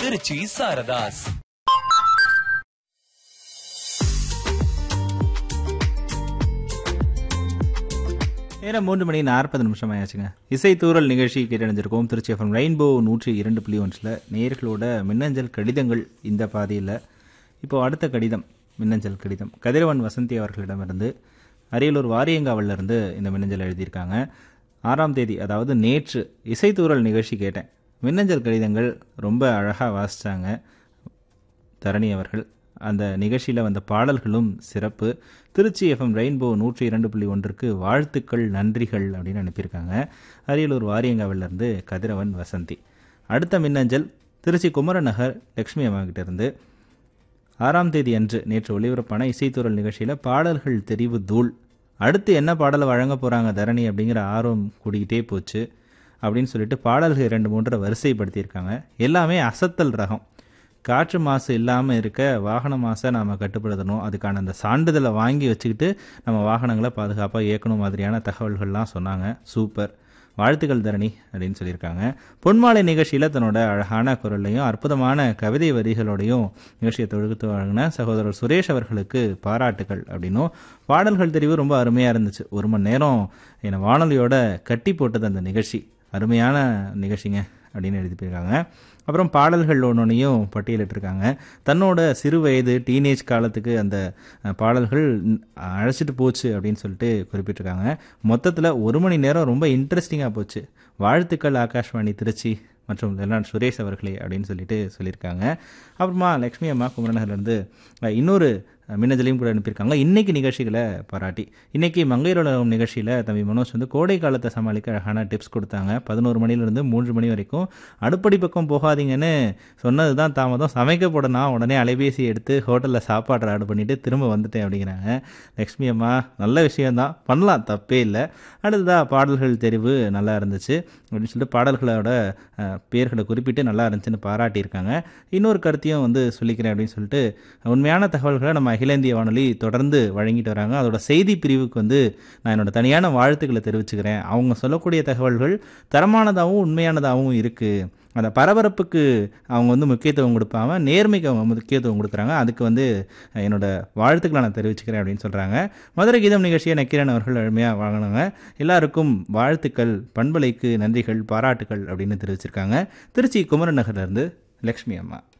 திருச்சி சாரதாஸ் நேரம் மூன்று மணி நாற்பது நிமிஷம் ஆயாச்சுங்க இசை தூரல் நிகழ்ச்சி கேட்டடைஞ்சிருக்கோம் திருச்சி எஃப்எம் ரெயின்போ நூற்றி இரண்டு புள்ளி ஒன்றில் நேர்களோட மின்னஞ்சல் கடிதங்கள் இந்த பாதியில் இப்போ அடுத்த கடிதம் மின்னஞ்சல் கடிதம் கதிரவன் வசந்தி அவர்களிடமிருந்து அரியலூர் வாரியங்காவில இருந்து இந்த மின்னஞ்சல் எழுதியிருக்காங்க ஆறாம் தேதி அதாவது நேற்று இசை தூரல் நிகழ்ச்சி கேட்டேன் மின்னஞ்சல் கடிதங்கள் ரொம்ப அழகாக வாசித்தாங்க தரணி அவர்கள் அந்த நிகழ்ச்சியில் வந்த பாடல்களும் சிறப்பு திருச்சி எஃப்எம் ரெயின்போ நூற்றி இரண்டு புள்ளி ஒன்றுக்கு வாழ்த்துக்கள் நன்றிகள் அப்படின்னு அனுப்பியிருக்காங்க அரியலூர் வாரியங்காவிலிருந்து கதிரவன் வசந்தி அடுத்த மின்னஞ்சல் திருச்சி குமரன் நகர் லக்ஷ்மி அம்மா கிட்ட இருந்து ஆறாம் தேதி அன்று நேற்று ஒளிபரப்பான இசைத்துறல் நிகழ்ச்சியில் பாடல்கள் தெரிவு தூள் அடுத்து என்ன பாடலை வழங்க போகிறாங்க தரணி அப்படிங்கிற ஆர்வம் கூடிக்கிட்டே போச்சு அப்படின்னு சொல்லிட்டு பாடல்கள் இரண்டு மூன்றை வரிசைப்படுத்தியிருக்காங்க எல்லாமே அசத்தல் ரகம் காற்று மாசு இல்லாமல் இருக்க வாகன மாசை நாம் கட்டுப்படுத்தணும் அதுக்கான அந்த சான்றிதழை வாங்கி வச்சுக்கிட்டு நம்ம வாகனங்களை பாதுகாப்பாக இயக்கணும் மாதிரியான தகவல்கள்லாம் சொன்னாங்க சூப்பர் வாழ்த்துக்கள் தரணி அப்படின்னு சொல்லியிருக்காங்க பொன்மாலை நிகழ்ச்சியில் தன்னோட அழகான குரல்லையும் அற்புதமான கவிதை வரிகளோடையும் நிகழ்ச்சியை தொழுத்து வழங்கின சகோதரர் சுரேஷ் அவர்களுக்கு பாராட்டுகள் அப்படின்னும் பாடல்கள் தெரிவு ரொம்ப அருமையாக இருந்துச்சு ஒரு மணி நேரம் என்னை வானொலியோட கட்டி போட்டது அந்த நிகழ்ச்சி அருமையான நிகழ்ச்சிங்க அப்படின்னு எழுதி போயிருக்காங்க அப்புறம் பாடல்கள் ஒன்றொன்னையும் பட்டியலிட்டிருக்காங்க தன்னோட சிறு வயது டீனேஜ் காலத்துக்கு அந்த அஹ், பாடல்கள் ந- அழைச்சிட்டு போச்சு அப்படின்னு சொல்லிட்டு குறிப்பிட்டிருக்காங்க மொத்தத்தில் ஒரு மணி நேரம் ரொம்ப இன்ட்ரெஸ்டிங்காக போச்சு வாழ்த்துக்கள் ஆகாஷ்வாணி திருச்சி மற்றும் லெனான் சுரேஷ் அவர்களே அப்படின்னு சொல்லிட்டு சொல்லியிருக்காங்க அப்புறமா லக்ஷ்மி அம்மா குமரநகர்லேருந்து அஹ், இன்னொரு அஹ், மின்னஞ்சலையும் கூட அனுப்பியிருக்காங்க இன்னைக்கு நிகழ்ச்சிகளை பாராட்டி இன்னைக்கு மங்கையரோட நிகழ்ச்சியில் தம்பி மனோஜ் வந்து கோடை காலத்தை சமாளிக்க அழகான டிப்ஸ் கொடுத்தாங்க பதினோரு மணிலேருந்து மூன்று மணி வரைக்கும் அடுப்படி பக்கம் போகாதீங்கன்னு சொன்னது தான் தாமதம் சமைக்க போடனா உடனே அலைபேசி எடுத்து ஹோட்டலில் சாப்பாடு ஆர்டர் பண்ணிட்டு திரும்ப வந்துட்டேன் அப்படிங்கிறாங்க லக்ஷ்மி அம்மா நல்ல விஷயம்தான் பண்ணலாம் தப்பே இல்லை அடுத்ததா பாடல்கள் தெரிவு நல்லா இருந்துச்சு அப்படின்னு சொல்லிட்டு பாடல்களோட அஹ், பேர்களை குறிப்பிட்டு நல்லா இருந்துச்சுன்னு பாராட்டியிருக்காங்க இன்னொரு கருத்தையும் வந்து சொல்லிக்கிறேன் அப்படின்னு சொல்லிட்டு உண்மையான தகவல்களை நம்ம அகில இந்திய வானொலி தொடர்ந்து வழங்கிட்டு வராங்க அதோட செய்தி பிரிவுக்கு வந்து நான் என்னோட தனியான வாழ்த்துக்களை தெரிவிச்சுக்கிறேன் அவங்க சொல்லக்கூடிய தகவல்கள் தரமானதாகவும் உண்மையானதாகவும் இருக்குது அந்த பரபரப்புக்கு அவங்க வந்து முக்கியத்துவம் கொடுப்பாம நேர்மைக்கு அவங்க முக்கியத்துவம் கொடுக்குறாங்க அதுக்கு வந்து என்னோட வாழ்த்துக்களை நான் தெரிவிச்சுக்கிறேன் அப்படின்னு சொல்கிறாங்க மதுரை கீதம் நிகழ்ச்சியை நக்கீரன் அவர்கள் அருமையாக வாங்கினாங்க எல்லாருக்கும் வாழ்த்துக்கள் பண்பலைக்கு நன்றிகள் பாராட்டுகள் அப்படின்னு தெரிவிச்சிருக்காங்க திருச்சி குமரன் நகர்லேருந்து லக்ஷ்மி அம்மா